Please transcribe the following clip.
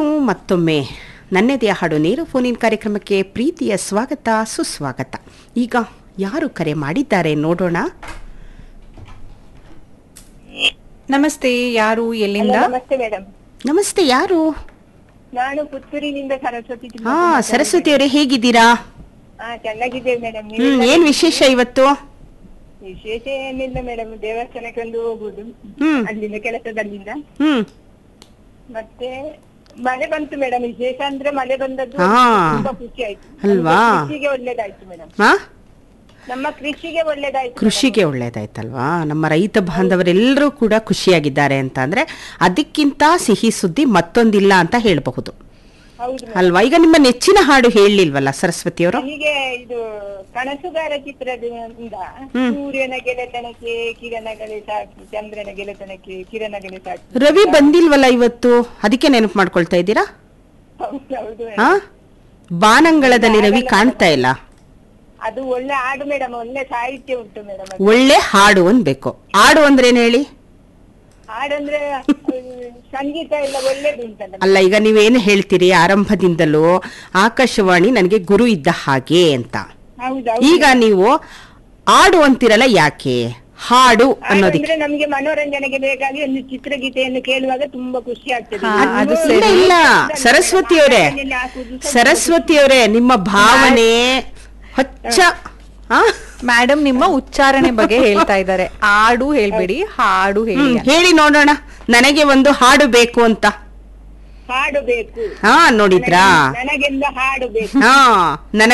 ಇನ್ನು ಮತ್ತೊಮ್ಮೆ ನನ್ನೆದೆಯ ಹಾಡು ನೇರ ಫೋನಿನ ಕಾರ್ಯಕ್ರಮಕ್ಕೆ ಪ್ರೀತಿಯ ಸ್ವಾಗತ ಸುಸ್ವಾಗತ ಈಗ ಯಾರು ಕರೆ ಮಾಡಿದ್ದಾರೆ ನೋಡೋಣ ನಮಸ್ತೆ ಯಾರು ಎಲ್ಲಿಂದ ನಮಸ್ತೆ ಮೇಡಮ್ ನಮಸ್ತೆ ಯಾರು ನಾನು ಪುತ್ತೂರಿನಿಂದ ಸರಸ್ವತಿ ತಿಮ್ಮಕ್ಕ ಹಾ ಮಾತಾಡ್ತಿದ್ದೀನಿ. ಸರಸ್ವತಿ ಅವರೇ ಹೇಗಿದ್ದೀರಾ ಹಾ ಚೆನ್ನಾಗಿದ್ದೇವೆ ಮೇಡಮ್ ಹ್ಮ್ ಏನ್ ವಿಶೇಷ ಇವತ್ತು ವಿಶೇಷ ಏನಿಲ್ಲ ಮೇಡಮ್ ದೇವಸ್ಥಾನಕ್ಕೆ ಒಂದು ಹೋಗುದು ಹ್ಮ್ ಅಲ್ಲಿಂದ ಕೆಲಸದಲ್ಲಿಂದ ಹ್ಮ್ ಮತ್ತೆ ಮಳೆ ಬಂತು ಮೇಡಮ್ ವಿಶೇಷ ಅಂದ್ರೆ ಮಳೆ ಬಂದದ್ದು ಹಾ. ತುಂಬಾ ಖುಷಿ ಆಯ್ತು ಅಲ್ವಾ? ನಮ್ಮ ಕೃಷಿಗೆ ಒಳ್ಳೇದಾಯ್ತು ಮೇಡಮ್ ಹಾ ನಮ್ಮ ಕೃಷಿಗೆ ಒಳ್ಳೇದಾಯ್ತು ಕೃಷಿಗೆ ಒಳ್ಳೇದಾಯ್ತಲ್ವಾ ನಮ್ಮ ರೈತ ಬಾಂಧವರೆಲ್ಲರೂ ಕೂಡ ಖುಷಿಯಾಗಿದ್ದಾರೆ ಅಂತ ಅಂದ್ರೆ ಅದಕ್ಕಿಂತ ಸಿಹಿ ಸುದ್ದಿ ಮತ್ತೊಂದಿಲ್ಲ ಅಂತ ಹೇಳಬಹುದು ಹೌದು madam. ಅಲ್ವಾ ಈಗ ನಿಮ್ಮ ನೆಚ್ಚಿನ ಹಾಡು ಹೇಳಲಿಲ್ವಲ್ಲ ಸರಸ್ವತಿಯವರು ನನಗೆ ಇದು ಕನಸುಗಾರ ಚಿತ್ರದಿಂದ ಹ್ಮ್. ಸೂರ್ಯನ ಗೆಳೆತನಕ್ಕೆ ಕಿರಣಗಳೇ ಸಾಕು ಚಂದ್ರನ ಗೆಳೆತನಕ್ಕೆ ಕಿರಣಗಳೇ ಸಾಕು ರವಿ ಬಂದಿಲ್ವಲ್ಲ ಇವತ್ತು ಅದಕ್ಕೆ ನೆನಪು ಮಾಡ್ಕೊಳ್ತಾ ಇದ್ದೀರಾ ಹೌದು ಹೌದು madam. ಹಾ ಬಾನಂಗಳದಲ್ಲಿ ರವಿ ಕಾಣ್ತಾ ಇಲ್ಲ ಅದು ಒಳ್ಳೆ ಹಾಡು ಮೇಡಮ್ ಒಳ್ಳೆ ಸಾಹಿತ್ಯ ಉಂಟು ಮೇಡಮ್ ಒಳ್ಳೆ ಹಾಡು ಅನ್ಬೇಕು ಹಾಡು ಅಂದ್ರೆ ಏನ್ ಹೇಳಿ ಹಾಡಂದ್ರೆ ಅಹ್, ಸಂಗೀತ ಎಲ್ಲ ಒಳ್ಳೇದು ಉಂಟಲ್ಲ ಅಲ್ಲ ಈಗ ನೀವೇನು ಹೇಳ್ತೀರಿ ಆರಂಭದಿಂದಲೂ ಆಕಾಶವಾಣಿ ನನಗೆ ಗುರು ಇದ್ದ ಹಾಗೆ ಅಂತ ಹೌದು ಈಗ ನೀವು ಹಾಡು ಅಂತಿರಲ್ಲ ಯಾಕೆ ಹಾಡು ಅನ್ನೋದಕ್ಕೆ ಅಂದ್ರೆ ನಮ್ಗೆ ಮನೋರಂಜನೆಗೆ ಬೇಕಾಗಿ ಒಂದು ಚಿತ್ರಗೀತೆಯನ್ನು ಕೇಳುವಾಗ ತುಂಬಾ ಖುಷಿ ಆಗ್ತದೆ ಹಾ, ಅದು ಅದು ಇಲ್ಲ ಸರಿ. ಇಲ್ಲ ಸರಸ್ವತಿ ಅವರೇ ಮನೆಯಲ್ಲಿ ಹಾಕುದು ಸ್ವಲ್ಪ ಸರಸ್ವತಿ ಅವರೇ ನಿಮ್ಮ ಭಾವನೆ ಹೊಚ್ಚ ಆ? ಮೇಡಮ್ ನಿಮ್ಮ ಉಚ್ಚಾರಣೆ ಬಗ್ಗೆ ಹೇಳ್ತಾ ಇದ್ದಾರೆ ಹಾಡು ಹೇಳ್ಬೇಡಿ ಹಾಡು ಹೇಳಿ ಹ್ಮ್, ಅಂತ. ಹೇಳಿ ನೋಡೋಣ ನನಗೆ ಒಂದು ಹಾಡು ಬೇಕು ಅಂತ ಹಾಡು ಬೇಕು ಹಾ ನೋಡಿದ್ರಾ ನನಗೆಂದು ಹಾಡು ಬೇಕು ಹಾ ನನ್ನ